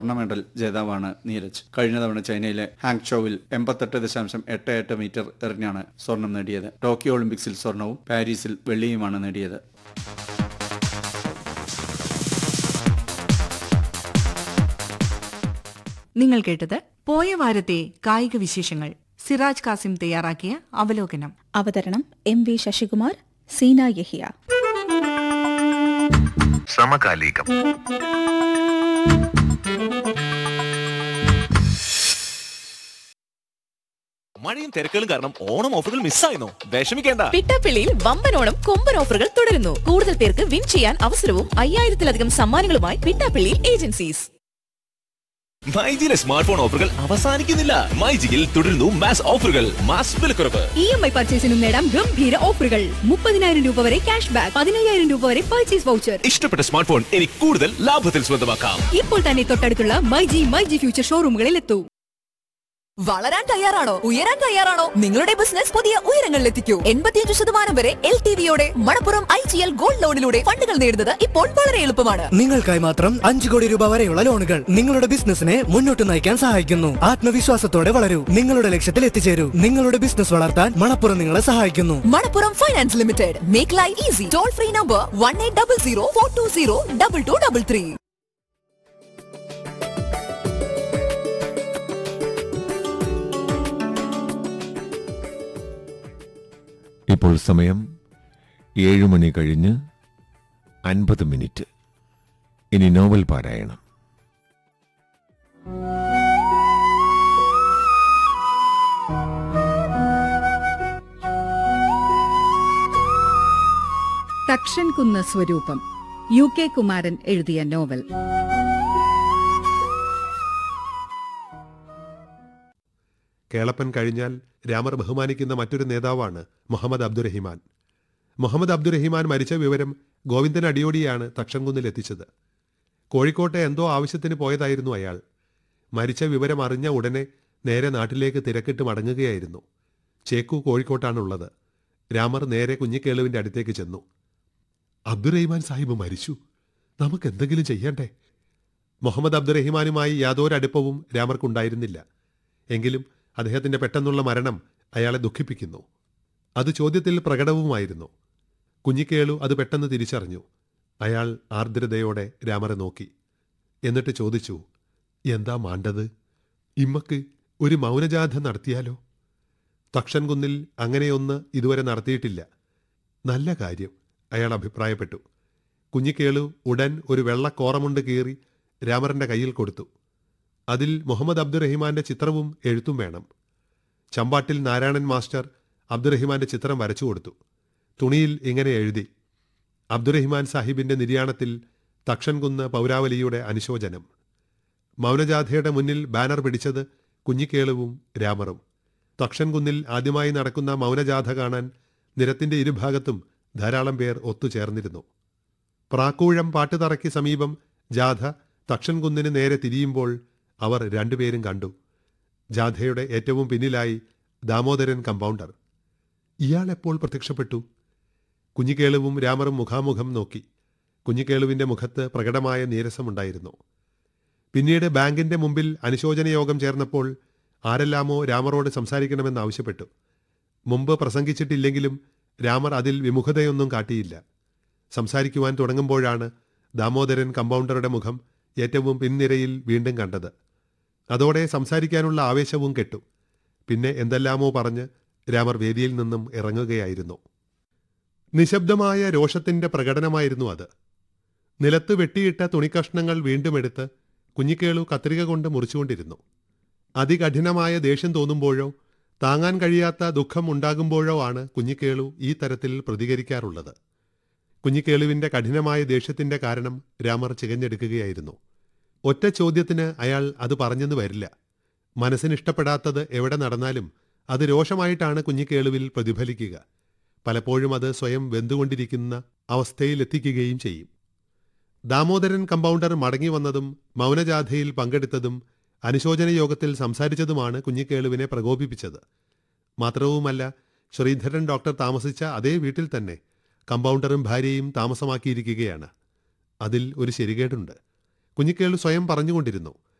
സ്വർണ്ണ മെഡൽ ജേതാവാണ് നീരജ് കഴിഞ്ഞ തവണ ചൈനയിലെ ഹാങ്ചോവിൽ എൺപത്തെട്ട് ദശാംശം എട്ട് എട്ട് മീറ്റർ എറിഞ്ഞാണ് സ്വർണം നേടിയത് ടോക്കിയോ ഒളിമ്പിക്സിൽ സ്വർണവും പാരീസിൽ വെള്ളിയുമാണ് നേടിയത് നിങ്ങൾ കേട്ടത് പോയ വാരത്തെ കായിക വിശേഷങ്ങൾ സിറാജ് കാസിം തയ്യാറാക്കിയ അവലോകനം അവതരണം എം വി ശശികുമാർ സീന യഹിയ സമകാലികം മഴയും തിരക്കുകളും കാരണം ഓണം ഓഫറുകൾ മിസ്സായിരുന്നു വിഷമിക്കേണ്ട പിട്ടാപ്പിള്ളിയിൽ വമ്പൻ ഓണം കൊമ്പൻ ഓഫറുകൾ തുടരുന്നു കൂടുതൽ പേർക്ക് വിൻ ചെയ്യാൻ അവസരവും അയ്യായിരത്തിലധികം സമ്മാനങ്ങളുമായി പിട്ടാപ്പിള്ളി ഏജൻസീസ് മൈജിയിലെ സ്മാർട്ട് ഫോൺ ഓഫറുകൾ അവസാനിക്കുന്നില്ല മൈജിയിൽ തുടരുന്നു മാസ് ഓഫറുകൾ മാസ് വിലക്കുറവ് ഇ എം ഐ പർച്ചേസിനും നേടാം ഗംഭീര ഓഫറുകൾ മുപ്പതിനായിരം രൂപ വരെ ക്യാഷ് ബാക്ക് പതിനയ്യായിരം രൂപ വരെ പർച്ചേസ് വൗച്ചർ ഇഷ്ടപ്പെട്ട സ്മാർട്ട് ഫോൺ ഇനി കൂടുതൽ ലാഭത്തിൽ സ്വന്തമാക്കാം ഇപ്പോൾ തന്നെ തൊട്ടടുത്തുള്ള മൈജി മൈജി ഫ്യൂച്ചർ ഷോറൂമുകളിൽ എത്തൂ വളരാൻ തയ്യാറാണോ ഉയരാൻ തയ്യാറാണോ നിങ്ങളുടെ ബിസിനസ് പുതിയ ഉയരങ്ങളിൽ എത്തിക്കൂ എൺപത്തിയഞ്ച് ശതമാനം വരെ എൽ ടി വിയോടെ Manappuram I G L gold ലോണിലൂടെ ഫണ്ടുകൾ നേടുന്നത് ഇപ്പോൾ വളരെ എളുപ്പമാണ് നിങ്ങൾക്കായി മാത്രം അഞ്ചു കോടി രൂപ വരെയുള്ള ലോണുകൾ നിങ്ങളുടെ ബിസിനസിനെ മുന്നോട്ട് നയിക്കാൻ സഹായിക്കുന്നു ആത്മവിശ്വാസത്തോടെ വളരൂ നിങ്ങളുടെ ലക്ഷ്യത്തിൽ എത്തിച്ചേരൂ നിങ്ങളുടെ ബിസിനസ് വളർത്താൻ മണപ്പുറം നിങ്ങളെ സഹായിക്കുന്നു Manappuram finance limited make life easy toll free number one eight double zero four two zero double two double three ഇപ്പോൾ സമയം ഏഴ് മണി കഴിഞ്ഞ് അൻപത് മിനിറ്റ് ഇനി നോവൽ പാരായണം തക്ഷൻ കുന്ന് സ്വരൂപം യു കെ കുമാരൻ എഴുതിയ നോവൽ കേളപ്പൻ കഴിഞ്ഞാൽ രാമർ ബഹുമാനിക്കുന്ന മറ്റൊരു നേതാവാണ് മുഹമ്മദ് അബ്ദുറഹിമാൻ മുഹമ്മദ് അബ്ദുറഹിമാൻ മരിച്ച വിവരം ഗോവിന്ദൻ അടിയോടിയാണ് തക്ഷംകുന്നിൽ എത്തിച്ചത് കോഴിക്കോട്ടെ എന്തോ ആവശ്യത്തിന് പോയതായിരുന്നു അയാൾ മരിച്ച വിവരം അറിഞ്ഞ ഉടനെ നേരെ നാട്ടിലേക്ക് തിരക്കിട്ട് മടങ്ങുകയായിരുന്നു ചേക്കു കോഴിക്കോട്ടാണുള്ളത് രാമർ നേരെ കുഞ്ഞിക്കേളുവിന്റെ അടുത്തേക്ക് ചെന്നു അബ്ദുറഹിമാൻ സാഹിബ് മരിച്ചു നമുക്ക് എന്തെങ്കിലും ചെയ്യണ്ടേ മുഹമ്മദ് അബ്ദുറഹിമാനുമായി യാതൊരു അടുപ്പവും രാമർക്കുണ്ടായിരുന്നില്ല എങ്കിലും അദ്ദേഹത്തിന്റെ പെട്ടെന്നുള്ള മരണം അയാളെ ദുഃഖിപ്പിക്കുന്നു അത് ചോദ്യത്തിൽ പ്രകടവുമായിരുന്നു കുഞ്ഞിക്കേളു അത് പെട്ടെന്ന് തിരിച്ചറിഞ്ഞു അയാൾ ആർദ്രതയോടെ രാമറെ നോക്കി എന്നിട്ട് ചോദിച്ചു എന്താ മാണ്ടത് ഇമ്മക്ക് ഒരു മൗനജാഥ നടത്തിയാലോ തക്ഷൻകുന്നിൽ അങ്ങനെയൊന്ന് ഇതുവരെ നടത്തിയിട്ടില്ല നല്ല കാര്യം അയാൾ അഭിപ്രായപ്പെട്ടു കുഞ്ഞിക്കേളു ഉടൻ ഒരു വെള്ള കോറമുണ്ട് കീറി രാമറിന്റെ കയ്യിൽ കൊടുത്തു അതിൽ മുഹമ്മദ് അബ്ദുറഹിമാന്റെ ചിത്രവും എഴുത്തും വേണം ചമ്പാട്ടിൽ നാരായണൻ മാസ്റ്റർ അബ്ദുറഹിമാന്റെ ചിത്രം വരച്ചു കൊടുത്തു തുണിയിൽ ഇങ്ങനെ എഴുതി അബ്ദുറഹിമാൻ സാഹിബിന്റെ നിര്യാണത്തിൽ തക്ഷൻകുന്ന് പൗരാവലിയുടെ അനുശോചനം മൗനജാഥയുടെ മുന്നിൽ ബാനർ പിടിച്ചത് കുഞ്ഞിക്കേളുവും രാമറും തക്ഷൻകുന്നിൽ ആദ്യമായി നടക്കുന്ന മൗനജാഥ കാണാൻ നിരത്തിന്റെ ഇരുഭാഗത്തും ധാരാളം പേർ ഒത്തുചേർന്നിരുന്നു പ്രാക്കൂഴം പാട്ടുതറയ്ക്ക് സമീപം ജാഥ തക്ഷൻകുന്നിന് നേരെ തിരിയുമ്പോൾ അവർ രണ്ടുപേരും കണ്ടു ജാഥയുടെ ഏറ്റവും പിന്നിലായി ദാമോദരൻ കമ്പൗണ്ടർ ഇയാൾ എപ്പോൾ പ്രത്യക്ഷപ്പെട്ടു കുഞ്ഞിക്കേളുവും രാമറും മുഖാമുഖം നോക്കി കുഞ്ഞിക്കേളുവിന്റെ മുഖത്ത് പ്രകടമായ നീരസമുണ്ടായിരുന്നു പിന്നീട് ബാങ്കിന്റെ മുമ്പിൽ അനുശോചന യോഗം ചേർന്നപ്പോൾ ആരെല്ലാമോ രാമറോട് സംസാരിക്കണമെന്ന് ആവശ്യപ്പെട്ടു മുമ്പ് പ്രസംഗിച്ചിട്ടില്ലെങ്കിലും രാമർ അതിൽ വിമുഖതയൊന്നും കാട്ടിയില്ല സംസാരിക്കുവാൻ തുടങ്ങുമ്പോഴാണ് ദാമോദരൻ കമ്പൗണ്ടറുടെ മുഖം ഏറ്റവും പിൻനിരയിൽ വീണ്ടും കണ്ടത് അതോടെ സംസാരിക്കാനുള്ള ആവേശവും കെട്ടു പിന്നെ എന്തെല്ലാമോ പറഞ്ഞ് രാമർ വേദിയിൽ നിന്നും ഇറങ്ങുകയായിരുന്നു നിശബ്ദമായ രോഷത്തിന്റെ പ്രകടനമായിരുന്നു അത് നിലത്ത് വെട്ടിയിട്ട തുണിക്കഷ്ണങ്ങൾ വീണ്ടും എടുത്ത് കുഞ്ഞിക്കേളു കത്രിക കൊണ്ട് മുറിച്ചുകൊണ്ടിരുന്നു അതികഠിനമായ ദേഷ്യം തോന്നുമ്പോഴോ താങ്ങാൻ കഴിയാത്ത ദുഃഖം ഉണ്ടാകുമ്പോഴോ ആണ് കുഞ്ഞിക്കേളു ഈ തരത്തിൽ പ്രതികരിക്കാറുള്ളത് കുഞ്ഞിക്കേളുവിന്റെ കഠിനമായ ദേഷ്യത്തിന്റെ കാരണം രാമർ ചികഞ്ഞെടുക്കുകയായിരുന്നു ഒറ്റ ചോദ്യത്തിന് അയാൾ അത് പറഞ്ഞെന്ന് വരില്ല മനസ്സിനിഷ്ടപ്പെടാത്തത് എവിടെ നടന്നാലും അത് രോഷമായിട്ടാണ് കുഞ്ഞിക്കേളുവിൽ പ്രതിഫലിക്കുക പലപ്പോഴും അത് സ്വയം വെന്തുകൊണ്ടിരിക്കുന്ന അവസ്ഥയിലെത്തിക്കുകയും ചെയ്യും ദാമോദരൻ കമ്പൗണ്ടർ മടങ്ങി വന്നതും മൗനജാഥയിൽ പങ്കെടുത്തതും അനുശോചന യോഗത്തിൽ സംസാരിച്ചതുമാണ് കുഞ്ഞിക്കേളുവിനെ പ്രകോപിപ്പിച്ചത് മാത്രവുമല്ല ശ്രീധരൻ ഡോക്ടർ താമസിച്ച അതേ വീട്ടിൽ തന്നെ കമ്പൗണ്ടറും ഭാര്യയും താമസമാക്കിയിരിക്കുകയാണ് അതിൽ ഒരു ശരികേടുണ്ട് കുഞ്ഞിക്കേളു സ്വയം പറഞ്ഞുകൊണ്ടിരുന്നു